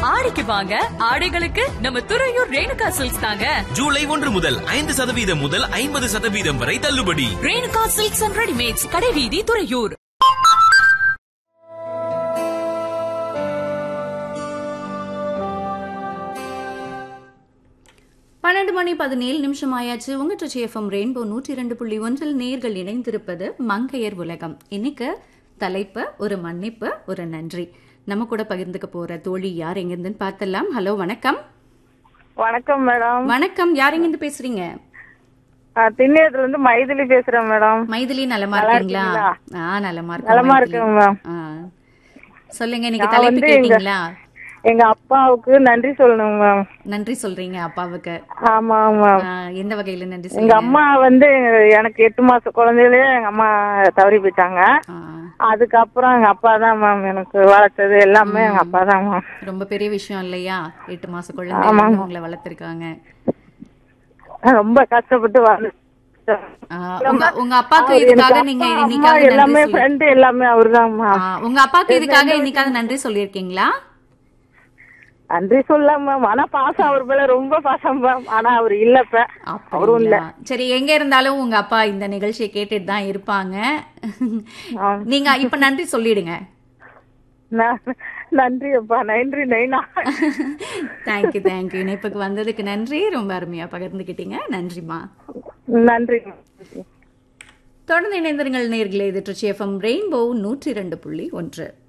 ஆடிக்கு வாங்க ஆடைகளுக்கு நம்ம துறையூர் ரேணுகா சில்க்ஸ் தாங்க ஜூலை ஒன்று முதல் ஐந்து சதவீதம் முதல் ஐம்பது சதவீதம் வரை தள்ளுபடி ரேணுகா சில்க்ஸ் அண்ட் ரெடிமேட்ஸ் கடைவீதி துறையூர் பன்னெண்டு மணி பதினேழு நிமிஷம் ஆயாச்சு உங்க ட்ரிச்சி எஃப்எம் ரெயின்போ நூற்றி இரண்டு புள்ளி ஒன்றில் நேர்கள் இணைந்திருப்பது மங்கையர் உலகம் இன்னைக்கு தலைப்பு ஒரு மன்னிப்பு ஒரு நன்றி நம்ம கூட பகிர்ந்துக்க போற தோழி யார் எங்கிருந்துன்னு பார்த்தலாம் ஹலோ வணக்கம் வணக்கம் மேடம் வணக்கம் யார் எங்கிருந்து பேசுறீங்க திண்ணியத்துல இருந்து மைதிலி பேசுறேன் மேடம் மைதிலி நலமா நல்லா இருக்கீங்களா இருக்கீங்களா? ஆ நலமா இருக்கேன் நலமா மைதிலி. இருக்கேன் மேம் ஆ. சொல்லுங்க இன்னைக்கு நான் தலைப்பு வந்து எங்க- கேட்டீங்களா எங்க அப்பாவுக்கு நன்றி சொல்லணும் மேம் நன்றி சொல்றீங்க அப்பாவுக்கு ஆமா மேம் ஆ, எந்த வகையில நன்றி எங்க சொல்றீங்க அம்மா வந்து எனக்கு எட்டு மாச குழந்தையிலேயே எங்க அம்மா தவறி போயிட்டாங்க ஆ, அதுக்கப்புறம் எங்க அப்பா தான் மேம் எனக்கு வளர்த்தது எல்லாமே எங்க அப்பா தான் மேம் ரொம்ப பெரிய விஷயம் இல்லையா எட்டு மாச ஆமாங்க. குழந்தை உங்களை வளர்த்திருக்காங்க ரொம்ப கஷ்டப்பட்டு வளர்த்து ஆ, உங்க உங்க அப்பாக்கு இதுக்காக நீங்க இன்னைக்காக எல்லாமே நன்றி சொல்லி- ஃப்ரெண்டு எல்லாமே அவர்தான் ஆ, மேம் உங்க அப்பாக்கு இதுக்காக இன்னைக்காக நன்றி சொல்லியிருக்கீங்களா நன்றி சொல்லலாம் மேம் ஆனா பாசம் அவர் மேல ரொம்ப பாசம் மேம் ஆனா அவர் இல்லப்ப அவரும் இல்ல அப்படிங்களா? சரி எங்க இருந்தாலும் உங்க அப்பா இந்த நிகழ்ச்சியை கேட்டுட்டு தான் இருப்பாங்க ஆ. நீங்க இப்ப நன்றி சொல்லிடுங்க ந- நன்றி அப்பா நன்றி நைனா தேங்க்யூ தேங்க்யூ இணைப்புக்கு வந்ததுக்கு நன்றி ரொம்ப அருமையா பகிர்ந்துக்கிட்டீங்க நன்றிமா நன்றி தொடர்ந்து இணைந்திருங்கள் நேர்களே இது ட்ரிச்சி எஃப்எம் ரெயின்போ நூற்றி இரண்டு புள்ளி ஒன்று